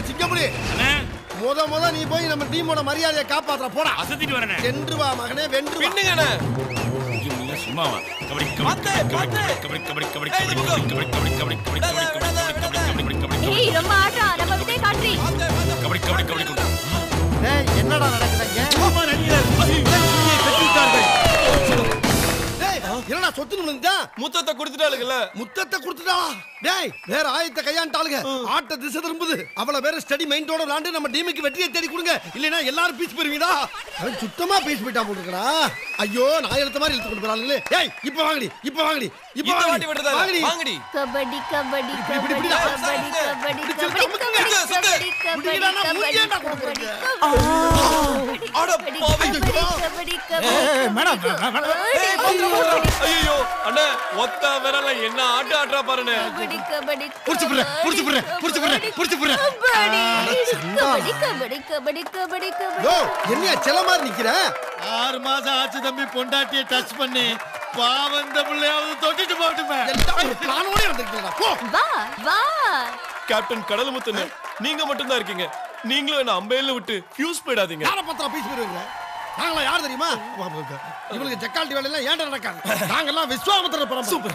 சிங்கப்புலி அண்ணே முத முத நீ போய் நம்ம டீமோட மரியாதையை காப்பாத்துற போடா அசத்திட்டு வரேனே வென்று வா மகனே வென்று வா பின்னுங்கண்ணே நீங்க சும்மாவா கபடி கபடி பாத்து, கபடி பாத்து. கபடி கபடி கபடி ஏய், இந்த கபடி பக்கம். கபடி கபடி கபடி கபடி கபடி கபடி கபடி கபடி கபடி கபடி ஏய் ரொம்ப ஆடுறா நம்ம விஜய் காட்ரி கபடி கபடி கபடி கபடி டேய் என்னடா நடக்குதுங்க டேய் என்னடா சொத்து நிமிந்தா முத்தத்தை கொடுத்துட்டாளுங்கல்ல முத்தத்தை கொடுத்துட்டா டேய் வேற ஆயத்தை கையாண்டாளுங்க ஆட்ட திசை திரும்புது அவள வேற ஸ்டடி மைண்டோட விளாண்டு நம்ம டீமுக்கு வெற்றியை தேடி கொடுங்க இல்லைன்னா எல்லாரும் பீச் போயிருவீடா அவன் சுத்தமா பீச் போயிட்டா போட்டுக்கடா ஐயோ நான் எடுத்த மாதிரி இழுத்து கொண்டு போறாங்களே ஏய் இப்ப வாங்கடி இப்ப வாங்கடி இப்ப இந்த வாட்டி வாங்கடி விடுறதா வாங்கடி வாங்கடி கபடி கபடி இப்படி, இப்படி, கபடி இப்படிடா. கபடி கபடி இப்படி கபடி சுத்து, கபடி சுத்து, சுத்து. கபடி கபடி முடியலன்னா கபடி மூஞ்சியாண்டா கபடி கொடுக்குறீங்க. அட கபடி பாவி. கபடி கபடி மேடம் ஏய், பத்திரம், பத்திரம். ஐயோ அண்ணே ஒத்த விரல என்ன ஆட்டு ஆட்டுறா பாருண்ணே கபடி கபடி புடிச்சு புடுறேன், புடிச்சு புடுறேன், புடிச்சு புடுறேன், புடிச்சு புடுறேன். கபடி சண்டாளா. கபடி கபடி கபடி கபடி கபடி யோ என்னையா செல்ல மாதிரி நிக்கிற ஆறு மாசம் ஆச்சு தம்பி பொண்டாட்டிய டச் பண்ணி பாவம் இந்த பிள்ளையாவது தொட்டிட்டு போட்டுமே எல்லாம் ஒரு பிளானோட வந்திருக்கீங்களா போ வா வா கேப்டன் கடல் முத்துன்னு நீங்க மட்டும் தான் இருக்கீங்க நீங்களும் என்ன அம்பையில விட்டு ஃபியூஸ் போயிடாதீங்க யார பத்திரம் பீச் போயிருவீங்க நாங்களாம் யார் தெரியுமா இவங்களுக்கு ஜக்கால்ட்டி வேலையெல்லாம் ஏன்டா நடக்காது நாங்கெல்லாம் விஸ்வாமத்திர பரம்பரை